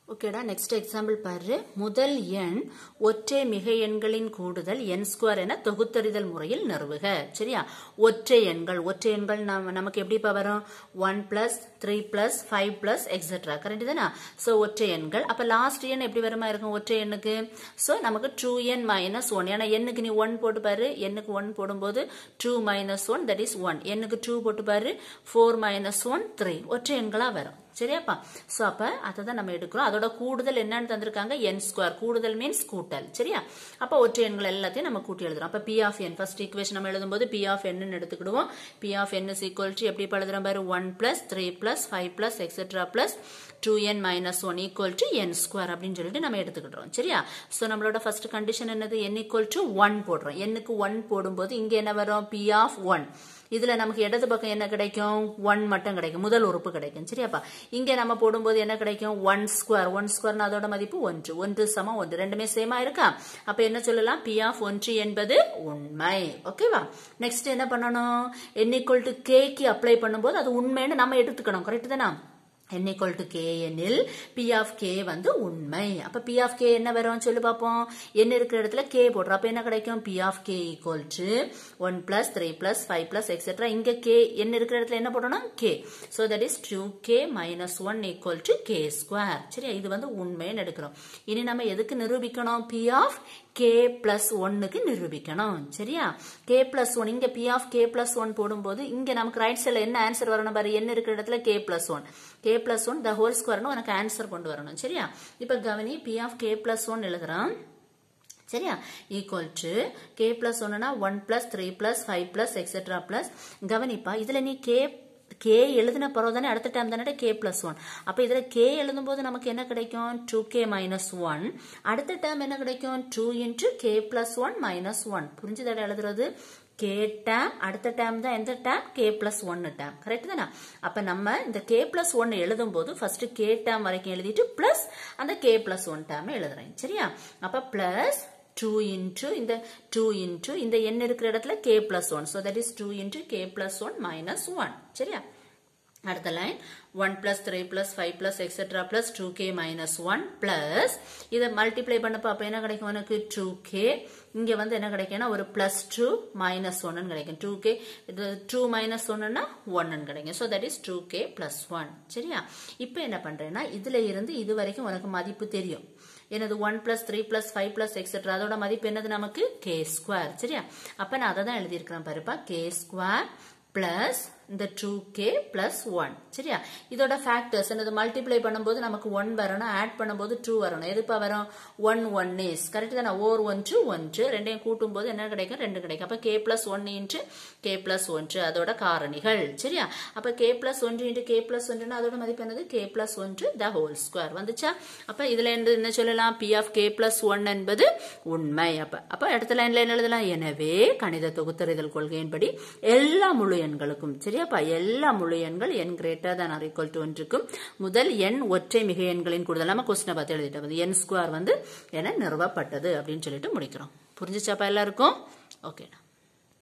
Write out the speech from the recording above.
ஓகேடா next example பாரு முதல் எண் ஒற்றை மிகை எண்களின் கூடுதல் என் ஸ்கொயர் என தொகுத்தறிதல் முறையில் நிறுவுக சரியா ஒற்றை எண்கள் ஒற்றை எண்கள் நம்ம நமக்கு எப்படிப்பா வரும் one plus three plus five plus etcetera correct தானே ஸோ ஒற்றை எண்கள் அப்போ லாஸ்ட் எண் எப்படி வருமா இருக்கும் ஒற்றை எண்ணுக்கு ஸோ நமக்கு டூ என் மைனஸ் ஒன் ஏன்னா எண்ணுக்கு நீ ஒன் போட்டு பாரு எண்ணுக்கு ஒன் போடும்போது two minus one that is one எண்ணுக்கு டூ போட்டு பாரு ஃபோர் மைனஸ் ஒன் த்ரீ ஒற்றை எண்களாக வரும் சரியாப்பா ஸோ அப்போ அதை தான் நம்ம எடுக்கிறோம் அதோட கூடுதல் என்னன்னு தந்திருக்காங்க என் ஸ்கொயர் கூடுதல் மீன்ஸ் கூட்டல் சரியா அப்போ ஒற்றை எண்கள் எல்லாத்தையும் நம்ம கூட்டி எழுதுறோம் அப்போ P of N first equation நம்ம எழுதும்போது பி ஆஃப் என்னு எடுத்துக்கிடுவோம் P of N is equal to எப்படி எழுதுறோம் பாரு one plus three plus five plus etcetera plus two N minus one equal to N square அப்படின்னு சொல்லிட்டு நம்ம எடுத்துக்கிட்டோம் சரியா ஸோ நம்மளோட ஃபர்ஸ்ட் கண்டிஷன் என்னது என் ஈக்குவல் டு ஒன் போடுறோம் எண்ணுக்கு ஒன் போடும்போது இங்கே என்ன வரும் பி ஆஃப் ஒன் இதுல நமக்கு இடது பக்கம் என்ன கிடைக்கும் ஒன் மட்டும் கிடைக்கும் முதல் உறுப்பு கிடைக்கும் சரியாப்பா இங்க நம்ம போடும்போது என்ன கிடைக்கும் ஒன் ஸ்கொயர் ஒன் ஸ்கொயர் அதோட மதிப்பு ஒன்று ஒன்று சமம் ஒன்று ரெண்டுமே சேமா இருக்கா அப்ப என்ன சொல்லலாம் பி ஆஃப் ஒன்று என்பது உண்மை ஓகேவா நெக்ஸ்ட் என்ன பண்ணணும் என் ஈக்குவல் டு கேக்கு அப்ளை பண்ணும்போது அது உண்மைன்னு நம்ம எடுத்துக்கணும் கரெக்ட் தானே n equal to k எனில் p of k வந்து உண்மை அப்ப p of k என்ன வரும் சொல்லு பார்ப்போம் n இருக்கிற இடத்துல k போடுறோம் அப்ப என்ன கிடைக்கும் p of k equal to 1 plus 3 plus 5 plus etc இங்க k n இருக்கிற இடத்துல என்ன போடணும் k so that is 2k minus 1 equal to k square சரியா இது வந்து உண்மைன்னு எடுக்கிறோம் இனி நம்ம எதுக்கு நிரூபிக்கணும் p of k plus 1க்கு நிரூபிக்கணும் சரியா k plus 1 இங்க p of k plus 1 போடும்போது இங்க நமக்கு ரைட் சைடுல என்ன ஆன்சர் வரணும் பாரு n இருக்கிற இடத்துல k plus 1 k plus 1 the whole squareனு உனக்கு ஆன்சர் கொண்டு வரணும் சரியா இப்ப கவனி p of k plus 1 எழுதுறோம் சரியா ஈக்குவல் டு கே பிளஸ் ஒன்னுனா one plus three plus five plus etcetera plus கவனிப்பா இதுல நீ கே கே எழுதின பிறகு தானே அடுத்த டைம் தானே கே பிளஸ் ஒன் அப்போ இதில் கே எழுதும்போது நமக்கு என்ன கிடைக்கும் டூ கே மைனஸ் ஒன் அடுத்த டைம் என்ன கிடைக்கும் two into K plus one minus one புரிஞ்சுதாட எழுதுறது கே டேம் அடுத்த டேம் தான் எந்த டேம் கே பிளஸ் ஒன்னு டேம் கரெக்ட் தானே அப்ப நம்ம இந்த கே பிளஸ் ஒன் எழுதும் போது ஃபர்ஸ்ட் கே டேம் வரைக்கும் எழுதிட்டு பிளஸ் அந்த கே பிளஸ் ஒன் டேம் எழுதுறேன் சரியா அப்ப பிளஸ் டூ இன்டூ இந்த டூ இன்டூ இந்த எண் இருக்கிற இடத்துல K plus one so that is two into K plus one minus one சரியா அடுத்த line one plus three plus five plus etcetera plus two K minus one plus இதை multiply பண்ணப்போ அப்போ என்ன கிடைக்கும் உனக்கு டூ கே இங்கே வந்து என்ன கிடைக்கும்னா ஒரு பிளஸ் டூ மைனஸ் ஒன்னு கிடைக்கும் டூ கே இது டூ மைனஸ் ஒன்னுனா ஒன்னு கிடைக்கும் so that is two K plus one சரியா இப்போ என்ன பண்ணுறேன்னா இதில் இருந்து இது வரைக்கும் உனக்கு மதிப்பு தெரியும் எனது one plus three plus five plus etcetera அதோட மதிப்பு என்னது நமக்கு கே ஸ்கொயர் சரியா அப்போ நான் அதை தான் எழுதியிருக்கிறேன் பாருப்பா கே ஸ்கொயர் பிளஸ் இந்த டூ கே பிளஸ் ஒன் சரியா இதோட ஃபேக்டர்ஸ் என்னது மல்டிப்ளை பண்ணும்போது நமக்கு ஒன் வரணும் ஆட் பண்ணும்போது டூ வரணும் எதுப்பா வரும் ஒன் ஒன் இஸ் கரெக்ட் தானே ஓர் ஒன்று ஒன்று ரெண்டையும் கூட்டும் போது என்ன கிடைக்கும் ரெண்டு கிடைக்கும் அப்போ K plus one into K plus ஒன்று அதோட காரணிகள் சரியா அப்போ கே பிளஸ் ஒன்று இன்ட்டு கே பிளஸ் ஒன்றுனா அதோட மதிப்பு என்னது கே பிளஸ் ஒன்று த ஹோல் ஸ்கொயர் வந்துச்சா அப்போ இதுல இருந்து என்ன சொல்லலாம் P of K plus one என்பது உண்மை அப்போ அப்போ அடுத்த லைன்ல என்ன எழுதலாம் எனவே கணித தொகுத்தறிதல் கொள்கையின்படி எல்லா முழு எண்களுக்கும் சரியாப்பா எல்லா முழு எண்கள் N greater than or equal to ஒன்றுக்கும் முதல் எண் ஒற்றை மிக எண்களின் கூடுதல் நம்ம கொஸ்டினை பார்த்து எழுதிட்டோம் என் ஸ்கொயர் வந்து என நிறுவப்பட்டது அப்படின்னு சொல்லிட்டு முடிக்கிறோம் புரிஞ்சுச்சாப்பா எல்லாருக்கும் ஓகேடா